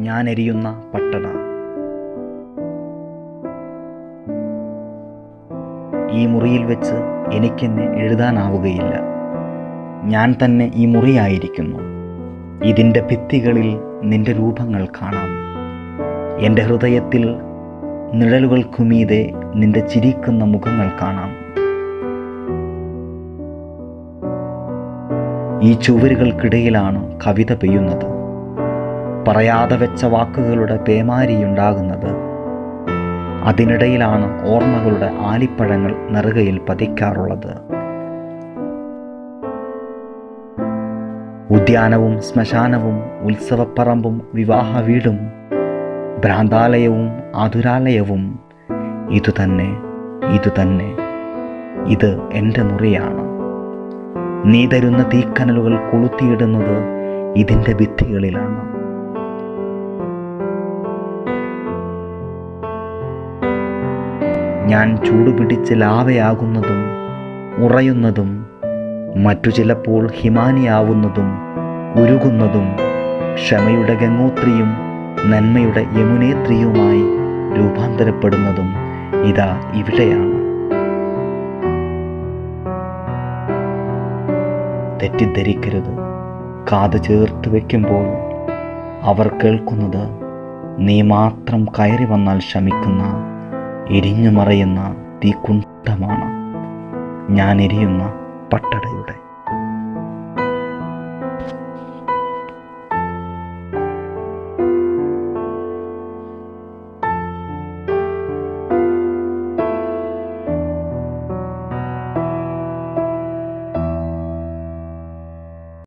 ഞാൻ എരിയുന്ന പട്ടണ ഈ മുറിയിൽ വെച്ച് എനിക്കെന്നെ എഴുതാനാവുകയില്ല ഞാൻ തന്നെ ഈ മുറിയായിരിക്കുന്നു ഇതിൻ്റെ ഭിത്തികളിൽ നിന്റെ രൂപങ്ങൾ കാണാം എൻ്റെ ഹൃദയത്തിൽ നിഴലുകൾക്കുമീതെ നിന്റെ ചിരിക്കുന്ന മുഖങ്ങൾ കാണാം ഈ ചുവരുകൾക്കിടയിലാണ് കവിത പെയ്യുന്നത് പറയാതെ വെച്ച വാക്കുകളുടെ പേമാരിയുണ്ടാകുന്നത് അതിനിടയിലാണ് ഓർമ്മകളുടെ ആലിപ്പഴങ്ങൾ നെറുകയിൽ പതിക്കാറുള്ളത് ഉദ്യാനവും ശ്മശാനവും ഉത്സവപ്പറമ്പും വിവാഹ വീടും ഭ്രാന്താലയവും ആതുരാലയവും ഇതുതന്നെ ഇതുതന്നെ ഇത് എൻ്റെ മുറിയാണ് നീ തരുന്ന തീക്കനലുകൾ കൊളുത്തിയിടുന്നത് ഇതിൻ്റെ ഭിത്തികളിലാണ് ഞാൻ ചൂടുപിടിച്ച് ലാവയാകുന്നതും ഉറയുന്നതും മറ്റു ചിലപ്പോൾ ഹിമാനിയാവുന്നതും ഉരുകുന്നതും ക്ഷമയുടെ ഗംഗോത്രിയും നന്മയുടെ യമുനേത്രിയുമായി രൂപാന്തരപ്പെടുന്നതും ഇതാ ഇവിടെയാണ് തെറ്റിദ്ധരിക്കരുത് കാത് ചേർത്ത് വയ്ക്കുമ്പോൾ അവർ കേൾക്കുന്നത് നീ മാത്രം കയറി വന്നാൽ ശമിക്കുന്ന എരിഞ്ഞു മറയുന്ന തീക്കുണ്ഠമാണ് ഞാൻ എരിയുന്ന പട്ടടയുടെ